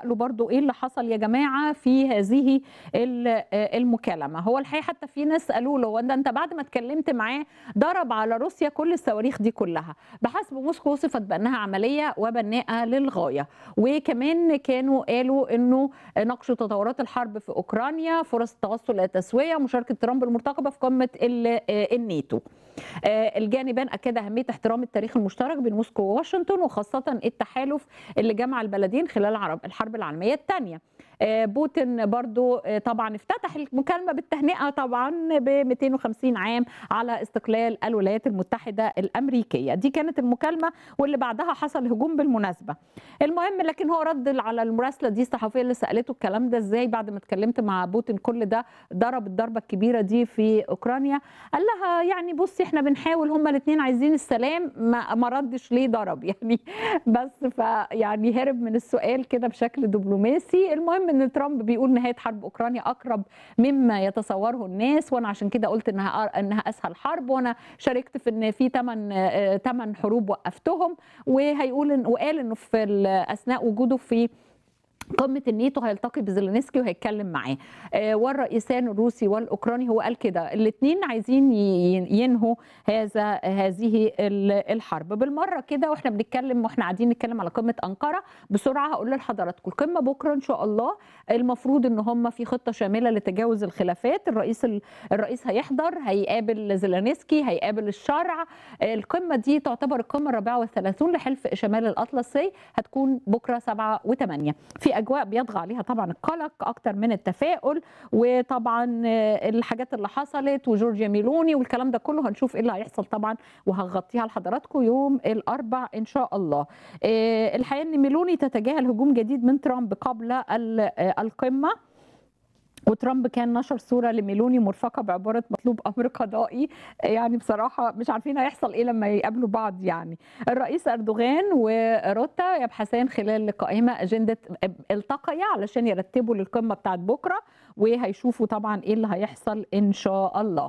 تسالوا برضو ايه اللي حصل يا جماعه في هذه ال- المكالمه هو الحقيقه حتى في ناس قالوا له وانت انت بعد ما اتكلمت معاه ضرب على روسيا كل الصواريخ دي كلها بحسب موسكو وصفت بانها عمليه وبناءه للغايه وكمان كانوا قالوا انه ناقشوا تطورات الحرب في اوكرانيا فرص التوصل الى تسويه مشاركه ترامب المرتقبه في قمه ال- الناتو آه، الجانبان اكد اهميه احترام التاريخ المشترك بين موسكو وواشنطن وخاصه التحالف اللي جمع البلدين خلال عرب الحرب العالميه الثانيه بوتين برضو آه، طبعا افتتح المكالمه بالتهنئه طبعا ب 250 عام على استقلال الولايات المتحده الامريكيه دي كانت المكالمه واللي بعدها حصل هجوم بالمناسبه المهم لكن هو رد على المراسله دي الصحفيه اللي سالته الكلام ده ازاي بعد ما اتكلمت مع بوتين كل ده ضرب الضربه الكبيره دي في اوكرانيا قال لها يعني بصي احنا بنحاول هما الاثنين عايزين السلام ما, ما ردش ليه ضرب يعني بس فيعني هرب من السؤال كده بشكل دبلوماسي المهم ان ترامب بيقول نهايه حرب اوكرانيا اقرب مما يتصوره الناس وانا عشان كده قلت انها انها اسهل حرب وانا شاركت في ان في ثمان ثمان حروب وقفتهم وهيقول إن وقال انه في ال- اثناء وجوده في قمة الناتو هيلتقي بزيلينسكي وهيتكلم معاه آه، والرئيسان الروسي والاوكراني هو قال كده الاثنين عايزين ي- ينهوا هذا هذه ال- الحرب بالمره كده واحنا بنتكلم واحنا قاعدين نتكلم على قمه انقره بسرعه هقول لحضراتكم القمه بكره ان شاء الله المفروض ان هم في خطه شامله لتجاوز الخلافات الرئيس ال- الرئيس هيحضر هيقابل زيلينسكي هيقابل الشرع آه، القمه دي تعتبر القمه الرابعه والثلاثون لحلف شمال الاطلسي هتكون بكره سبعة وثمانية في اجواء بيطغى عليها طبعا القلق اكتر من التفاؤل وطبعا آه، الحاجات اللي حصلت وجورجيا ميلوني والكلام ده كله هنشوف ايه اللي هيحصل طبعا وهغطيها لحضراتكم يوم الاربع ان شاء الله آه، الحقيقه ان ميلوني تتجاهل هجوم جديد من ترامب قبل ال- آه، القمه وترامب كان نشر صوره لميلوني مرفقه بعباره مطلوب امر قضائي يعني بصراحه مش عارفين هيحصل ايه لما يقابلوا بعض يعني الرئيس اردوغان وروتا يبحثان خلال لقائهما اجنده التقيا علشان يرتبوا للقمه بتاعت بكره وهيشوفوا طبعا ايه اللي هيحصل ان شاء الله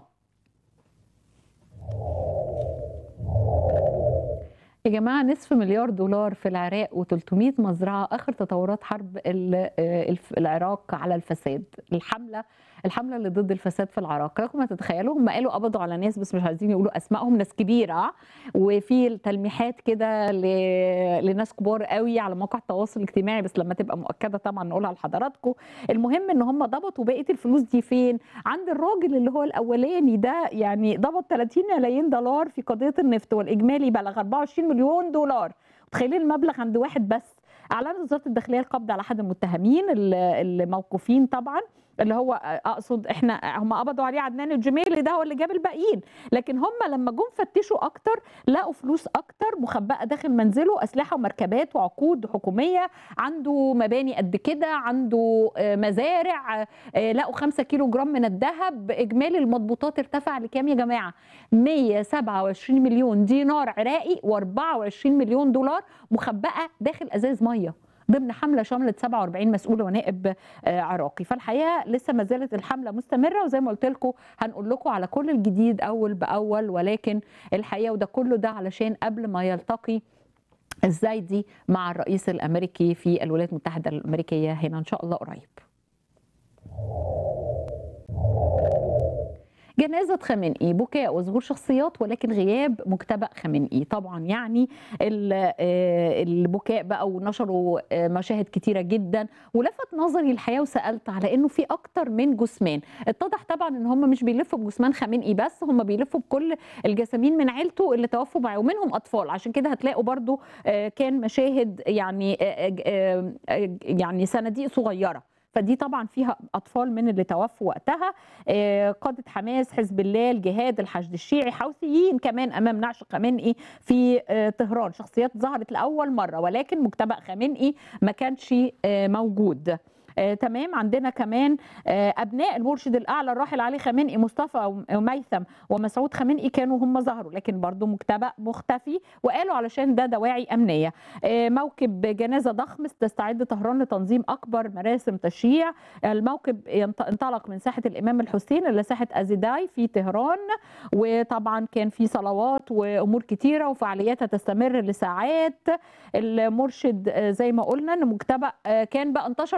يا جماعة نصف مليار دولار في العراق و300 مزرعة آخر تطورات حرب ال- آه، الف- العراق على الفساد الحملة الحملة اللي ضد الفساد في العراق لكم ما تتخيلوا هم قالوا قبضوا على ناس بس مش عايزين يقولوا أسمائهم ناس كبيرة وفي تلميحات كده ل- لناس كبار قوي على مواقع التواصل الاجتماعي بس لما تبقى مؤكدة طبعا نقولها لحضراتكم المهم ان هم ضبطوا بقية الفلوس دي فين عند الراجل اللي هو الاولاني ده يعني ضبط 30 ملايين دولار في قضيه النفط والاجمالي بلغ 24 مليون دولار متخيلين المبلغ عند واحد بس اعلنت وزاره الداخليه القبض على احد المتهمين ال- الموقوفين طبعا اللي هو اقصد احنا هم قبضوا عليه عدنان الجميلي ده هو اللي جاب الباقيين لكن هم لما جم فتشوا اكتر لقوا فلوس اكتر مخبأه داخل منزله اسلحه ومركبات وعقود حكوميه عنده مباني قد كده عنده آه، مزارع آه، لقوا 5 كيلو جرام من الذهب اجمالي المضبوطات ارتفع لكام يا جماعه 127 مليون دينار عراقي و24 مليون دولار مخبأه داخل ازاز ميه ضمن حمله شملت 47 مسؤول ونائب آه، عراقي فالحقيقه لسه ما زالت الحمله مستمره وزي ما قلت لكم هنقول لكم على كل الجديد اول باول ولكن الحقيقه وده كله ده علشان قبل ما يلتقي الزايدي مع الرئيس الامريكي في الولايات المتحده الامريكيه هنا ان شاء الله قريب جنازة خامنئي بكاء وظهور شخصيات ولكن غياب مجتبأ خامنئي طبعا يعني ال- آه، البكاء بقى ونشروا آه، مشاهد كتيرة جدا ولفت نظري الحقيقة وسألت على انه في اكتر من جثمان اتضح طبعا ان هم مش بيلفوا بجثمان خامنئي بس هم بيلفوا بكل الجسامين من عيلته اللي توفوا معاه ومنهم اطفال عشان كده هتلاقوا برضو آه، كان مشاهد يعني آه، آه، آه، يعني صناديق صغيره فدي طبعا فيها اطفال من اللي توفوا وقتها آه، قاده حماس حزب الله الجهاد الحشد الشيعي حوثيين كمان امام نعش خامنئي في آه، طهران شخصيات ظهرت لاول مره ولكن مجتبأ خامنئي ما كانش آه، موجود آه تمام عندنا كمان آه ابناء المرشد الاعلى الراحل علي خامنئي مصطفى وميثم ومسعود خامنئي كانوا هم ظهروا لكن برضو مختبأ مختفي وقالوا علشان ده دواعي امنيه آه موكب جنازه ضخم تستعد طهران لتنظيم اكبر مراسم تشييع الموكب انطلق من ساحه الامام الحسين الى ساحه ازيداي في طهران وطبعا كان في صلوات وامور كتيره وفعاليات هتستمر لساعات المرشد زي ما قلنا ان مجتبأ كان بقى انتشر